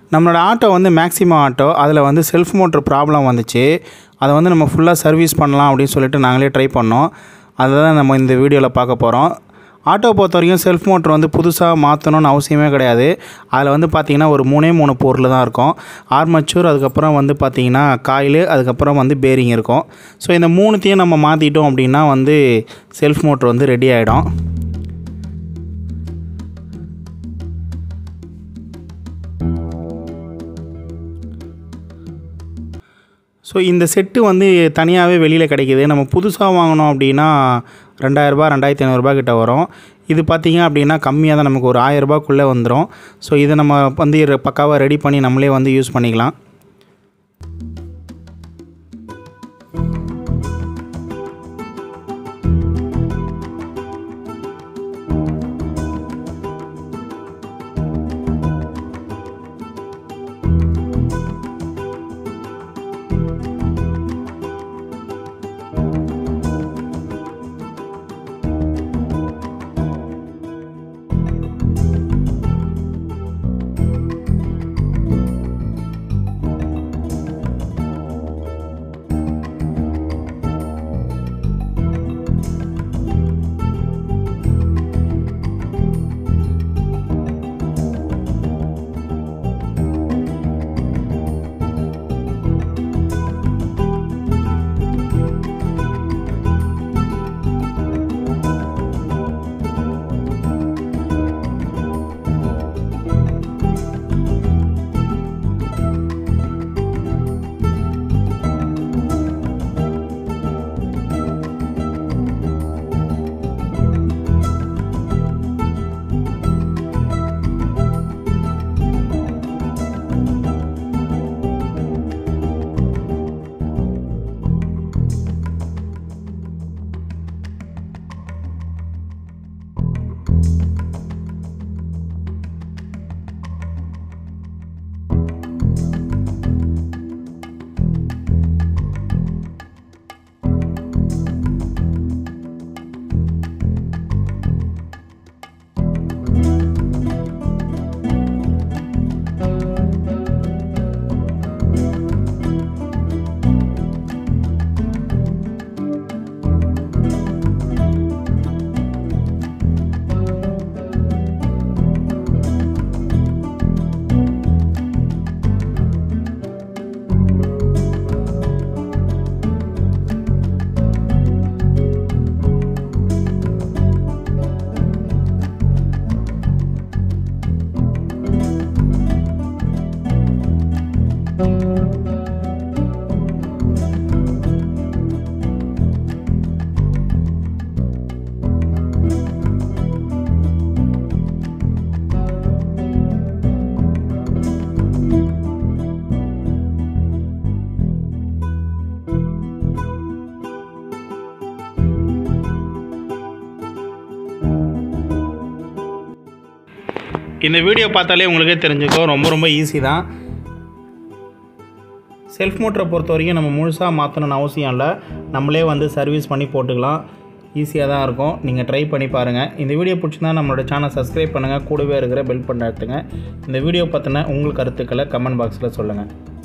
நம்மளோட ஆட்டோ வந்து maximum auto அதில் வந்து செல்ஃப் மோட்ரு ப்ராப்ளம் வந்துச்சு அதை வந்து நம்ம ஃபுல்லாக சர்வீஸ் பண்ணலாம் அப்படின்னு சொல்லிட்டு நாங்களே ட்ரை பண்ணோம் அதை தான் நம்ம இந்த வீடியோவில் பார்க்க போகிறோம் ஆட்டோ பொறுத்த வரைக்கும் செல்ஃப் மோட்ரு வந்து புதுசாக மாற்றணும்னு அவசியமே கிடையாது அதில் வந்து பார்த்திங்கன்னா ஒரு மூணே மூணு பொருள் தான் இருக்கும் ஆர்மச்சூர் அதுக்கப்புறம் வந்து பார்த்திங்கன்னா காயில் அதுக்கப்புறம் வந்து பேரிங் இருக்கும் ஸோ இந்த மூணுத்தையும் நம்ம மாற்றிட்டோம் அப்படின்னா வந்து செல்ஃப் மோட்ரு வந்து ரெடி ஆகிடும் ஸோ இந்த செட்டு வந்து தனியாகவே வெளியில் கிடைக்கிது நம்ம புதுசாக வாங்கினோம் அப்படின்னா ரெண்டாயிரரூபா ரெண்டாயிரத்தி ஐநூறுரூபா கிட்ட வரும் இது பார்த்திங்க அப்படின்னா கம்மியாக தான் நமக்கு ஒரு ஆயிரரூபாக்குள்ளே வந்துடும் ஸோ இதை நம்ம வந்து பக்காவாக ரெடி பண்ணி நம்மளே வந்து யூஸ் பண்ணிக்கலாம் இந்த வீடியோ பார்த்தாலே உங்களுக்கே தெரிஞ்சுக்கோ ரொம்ப ரொம்ப ஈஸி தான் செல்ஃப் மோட்டரை பொறுத்த வரைக்கும் நம்ம முழுசாக மாற்றணும்னு அவசியம் இல்லை நம்மளே வந்து சர்வீஸ் பண்ணி போட்டுக்கலாம் ஈஸியாக தான் இருக்கும் நீங்கள் ட்ரை பண்ணி பாருங்கள் இந்த வீடியோ பிடிச்சிருந்தா நம்மளோட சேனல் சப்ஸ்கிரைப் பண்ணுங்கள் கூடவே இருக்கிற பெல் பண்ண எடுத்துங்க இந்த வீடியோ பற்றின உங்கள் கருத்துக்களை கமெண்ட் பாக்ஸில் சொல்லுங்கள்